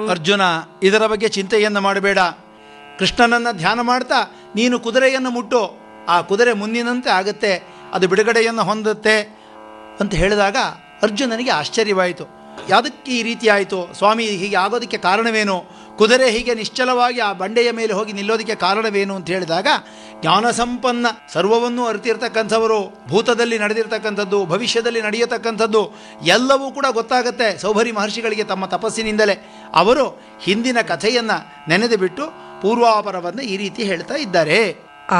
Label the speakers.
Speaker 1: ಅರ್ಜುನ ಇದರ ಬಗ್ಗೆ ಚಿಂತೆಯನ್ನು ಮಾಡಬೇಡ ಕೃಷ್ಣನನ್ನು ಧ್ಯಾನ ಮಾಡ್ತಾ ನೀನು ಕುದುರೆಯನ್ನು ಮುಟ್ಟು ಆ ಕುದುರೆ ಮುಂದಿನಂತೆ ಆಗುತ್ತೆ ಅದು ಬಿಡುಗಡೆಯನ್ನು ಹೊಂದುತ್ತೆ ಅಂತ ಹೇಳಿದಾಗ ಅರ್ಜುನನಿಗೆ ಆಶ್ಚರ್ಯವಾಯಿತು ಯಾವುದಕ್ಕೆ ಈ ರೀತಿ ಆಯಿತು ಸ್ವಾಮಿ ಹೀಗೆ ಆಗೋದಕ್ಕೆ ಕಾರಣವೇನು ಕುದುರೆ ಹೀಗೆ ನಿಶ್ಚಲವಾಗಿ ಆ ಬಂಡೆಯ ಮೇಲೆ ಹೋಗಿ ನಿಲ್ಲೋದಕ್ಕೆ ಕಾರಣವೇನು ಅಂತ ಹೇಳಿದಾಗ ಜ್ಞಾನ ಸಂಪನ್ನ ಸರ್ವವನ್ನೂ ಅರಿತಿರ್ತಕ್ಕಂಥವರು ಭೂತದಲ್ಲಿ ನಡೆದಿರ್ತಕ್ಕಂಥದ್ದು ಭವಿಷ್ಯದಲ್ಲಿ ನಡೆಯತಕ್ಕಂಥದ್ದು ಎಲ್ಲವೂ ಕೂಡ ಗೊತ್ತಾಗುತ್ತೆ ಸೌಭರಿ ಮಹರ್ಷಿಗಳಿಗೆ ತಮ್ಮ ತಪಸ್ಸಿನಿಂದಲೇ ಅವರು ಹಿಂದಿನ ಕಥೆಯನ್ನು ನೆನೆದು ಬಿಟ್ಟು ಪೂರ್ವಾಪರವನ್ನು ಈ ರೀತಿ ಹೇಳ್ತಾ ಇದ್ದಾರೆ